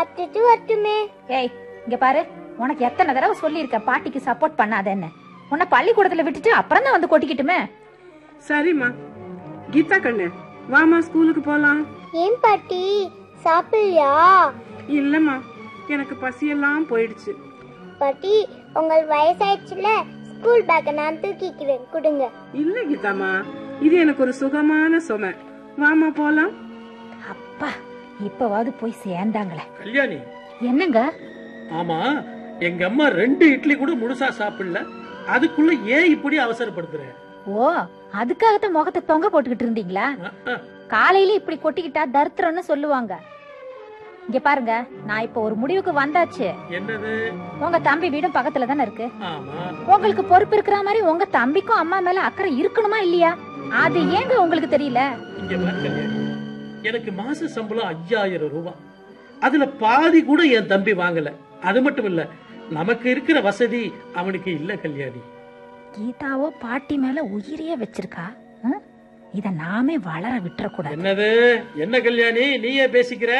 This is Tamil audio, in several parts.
அத்துட்டு வரட்டுமே ஏய் இங்க பாரு உனக்கு எத்தனை தடவை சொல்லியிருக்கேன் பாட்டிக்கு சப்போர்ட் பண்ணாதேன்னு உன்னை பள்ளிக்கூடத்துல விட்டுட்டு அப்புறம் தான் வந்து கொட்டிக்கிட்டுமே சரிம்மா கீதா கண்ணு வாமா ஸ்கூலுக்கு போலாம் ஏன் பாட்டி சாப்பிடலையா இல்லம்மா எனக்கு பசியெல்லாம் போயிடுச்சு பாட்டி உங்கள் வயசாயிடுச்சுல ஸ்கூல் பேக்கை நான் தூக்கிக்கிறேன் கொடுங்க இல்ல கீதாம்மா இது எனக்கு ஒரு சுகமான சுமை வாமா போலாம் அப்பா இப்பவாவது போய் சேர்ந்தாங்களே கல்யாணி என்னங்க ஆமா எங்க அம்மா ரெண்டு இட்லி கூட முழுசா சாப்பிடல அதுக்குள்ள ஏன் இப்படி அவசரப்படுத்துற ஓ அதுக்காகத்தான் முகத்தை தொங்க போட்டுக்கிட்டு இருந்தீங்களா அஹ், அஹ். காலையில இப்படி கொட்டிக்கிட்டா தரித்திரம்னு சொல்லுவாங்க இங்க பாருங்க நான் இப்ப ஒரு முடிவுக்கு வந்தாச்சு என்னது உங்க தம்பி வீடும் பக்கத்துல தானே இருக்கு ஆமா உங்களுக்கு பொறுப்பு இருக்கிற மாதிரி உங்க தம்பிக்கும் அம்மா மேல அக்கறை இருக்கணுமா இல்லையா அது ஏங்க உங்களுக்கு தெரியல இங்க பாரு கல்யாணி எனக்கு மாச சம்பளம் ஐயாயிரம் ரூபாய் அதுல பாதி கூட என் தம்பி வாங்கல அது மட்டும் இல்ல நமக்கு இருக்கிற வசதி அவனுக்கு இல்ல கல்யாணி கீதாவோ பாட்டி மேல உயிரையே வச்சிருக்கா ம்? இத நாமே வளர விட்டுறக்கூடாது என்னது என்ன கல்யாணி நீயே பேசிக்கிற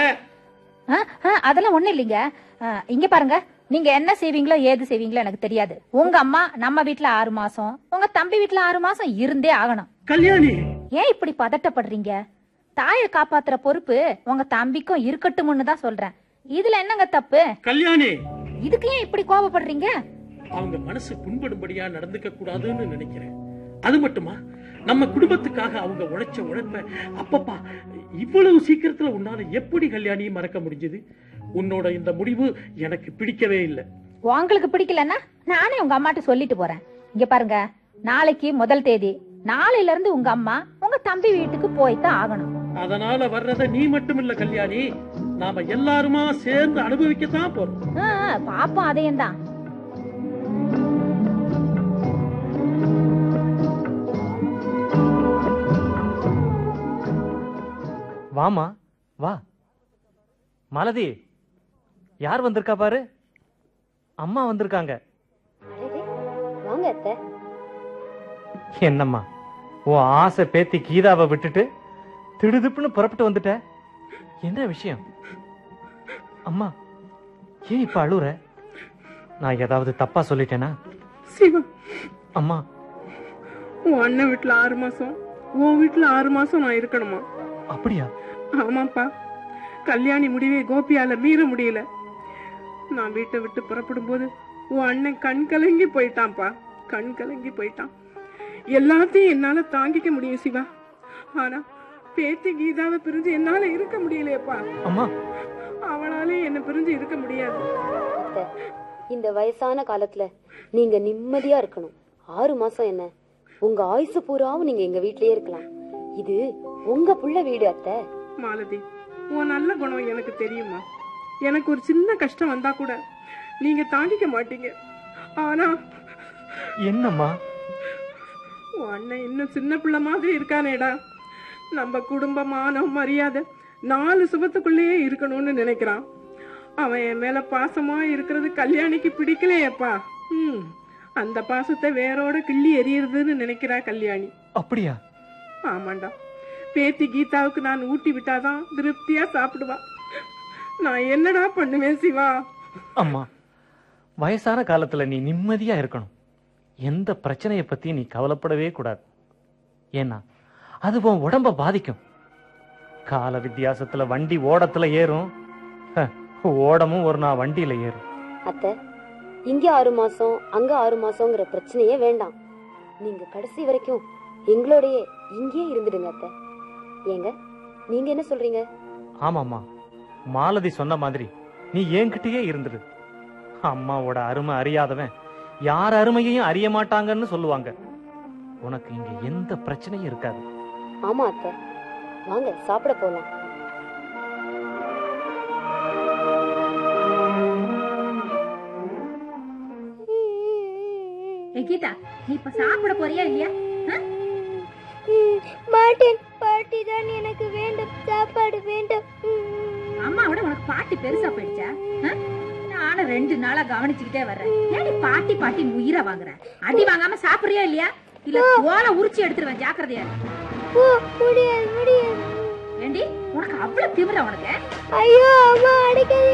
ஆ, ஆ, அதெல்லாம் ஒண்ணு இல்லைங்க ஆ, இங்க பாருங்க நீங்க என்ன செய்வீங்களோ ஏது செய்வீங்களோ எனக்கு தெரியாது உங்க அம்மா நம்ம வீட்ல ஆறு மாசம் உங்க தம்பி வீட்ல ஆறு மாசம் இருந்தே ஆகணும் கல்யாணி ஏன் இப்படி பதட்டப்படுறீங்க தாயை காப்பாத்துற பொறுப்பு உங்க தம்பிக்கும் இருக்கட்டும்னு தான் சொல்றேன் இதுல என்னங்க தப்பு கல்யாணி இதுக்கு ஏன் இப்படி கோபப்படுறீங்க அவங்க மனசு புண்படும்படியா நடந்துக்க கூடாதுன்னு நினைக்கிறேன் அது மட்டுமா நம்ம குடும்பத்துக்காக அவங்க உழைச்ச உழைப்ப அப்பப்பா இவ்வளவு சீக்கிரத்துல உன்னால எப்படி கல்யாணி மறக்க முடிஞ்சது உன்னோட இந்த முடிவு எனக்கு பிடிக்கவே இல்லை உங்களுக்கு பிடிக்கலன்னா நானே உங்க அம்மாட்ட சொல்லிட்டு போறேன் இங்க பாருங்க நாளைக்கு முதல் தேதி நாளையில இருந்து உங்க அம்மா உங்க தம்பி வீட்டுக்கு போய் தான் ஆகணும் அதனால வர்றத நீ மட்டும் இல்ல கல்யாணி நாம எல்லாருமா சேர்ந்து அனுபவிக்கத்தான் போறோம் ஆ, ஆ, பாப்போம் அதையும் தான் வாமா வா மாலதி யார் வந்திருக்கா பாரு அம்மா வந்திருக்காங்க வாங்க அத்தை என்னம்மா உன் ஆசை பேத்தி கீதாவை விட்டுட்டு திடுதிப்புன்னு புறப்பட்டு வந்துட்ட என்ன விஷயம் அம்மா ஏன் இப்ப அழுற நான் ஏதாவது தப்பா சொல்லிட்டேனா சிவா அம்மா உன் அண்ணன் வீட்டுல ஆறு மாசம் உன் வீட்டுல ஆறு மாசம் நான் இருக்கணுமா அப்படியா ஆமாப்பா கல்யாணி முடிவை கோபியால மீற முடியல நான் வீட்டை விட்டு புறப்படும் போது உன் அண்ணன் கண் கலங்கி போயிட்டான்ப்பா கண் கலங்கி போயிட்டான் எல்லாத்தையும் என்னால தாங்கிக்க முடியும் சிவா ஆனா பேத்தி கீதாவை பிரிஞ்சு என்னால இருக்க முடியலையேப்பா அம்மா அவளாலே என்ன பிரிஞ்சு இருக்க முடியாது அத்தை, இந்த வயசான காலத்துல நீங்க நிம்மதியா இருக்கணும் ஆறு மாசம் என்ன உங்க ஆயுசு பூராவும் நீங்க எங்க வீட்லயே இருக்கலாம் இது உங்க புள்ள வீடு அத்தை மாலதி உன் நல்ல குணம் எனக்கு தெரியுமா எனக்கு ஒரு சின்ன கஷ்டம் வந்தா கூட நீங்க தாங்கிக்க மாட்டீங்க ஆனா என்னம்மா உன் அண்ணன் இன்னும் சின்ன பிள்ளை மாதிரி இருக்கானேடா நம்ம குடும்பம் மானம் மரியாதை நாலு சுபத்துக்குள்ளேயே இருக்கணும்னு நினைக்கிறான் அவன் என் மேல பாசமா இருக்கிறது கல்யாணிக்கு பிடிக்கலையேப்பா ம் அந்த பாசத்தை வேரோட கிள்ளி எறியறதுன்னு நினைக்கிறா கல்யாணி அப்படியா ஆமாண்டா பேத்தி கீதாவுக்கு நான் ஊட்டி விட்டாதான் திருப்தியா சாப்பிடுவா நான் என்னடா பண்ணுவேன் சிவா அம்மா வயசான காலத்துல நீ நிம்மதியா இருக்கணும் எந்த பிரச்சனையை பத்தி நீ கவலைப்படவே கூடாது ஏன்னா அது உன் உடம்ப பாதிக்கும் கால வித்தியாசத்துல வண்டி ஓடத்துல ஏறும் ஹ, ஓடமும் ஒரு நாள் வண்டியில ஏறும் அத்தை இங்க ஆறு மாசம் அங்க ஆறு மாசம்ங்கிற பிரச்சனையே வேண்டாம் நீங்க கடைசி வரைக்கும் எங்களோடயே இங்கேயே இருந்துடுங்க அத்தை ஏங்க நீங்க என்ன சொல்றீங்க ஆமாம்மா மாலதி சொன்ன மாதிரி நீ என்கிட்டயே இருந்துடு அம்மாவோட அருமை அறியாதவன் யார் அருமையையும் அறிய மாட்டாங்கன்னு சொல்லுவாங்க உனக்கு இங்க எந்த பிரச்சனையும் இருக்காது ஆமா அத்தை வாங்க சாப்பிட போலாம் ஏய் கீதா நீ இப்ப சாப்பிட போறியா இல்லையா ஆ? மாட்டேன் பாட்டி தான் எனக்கு வேண்டும் சாப்பாடு வேண்டும் அம்மாவோட உனக்கு பாட்டி பெருசா போயிடுச்சா ஆ? நானும் ரெண்டு நாளா கவனிச்சுக்கிட்டே வர்றேன் ஏடி பாட்டி பாட்டி உயிரை வாங்குற அடி வாங்காம சாப்பிடுறியா இல்லையா இல்ல தோலை உரிச்சு எடுத்துருவேன் ஜாக்கிரதையா இரு. ஓ முடியாது முடியாது ஏண்டி உனக்கு அவ்வளவு திமிர உனக்கு ஐயோ அம்மா அடிக்காதீங்க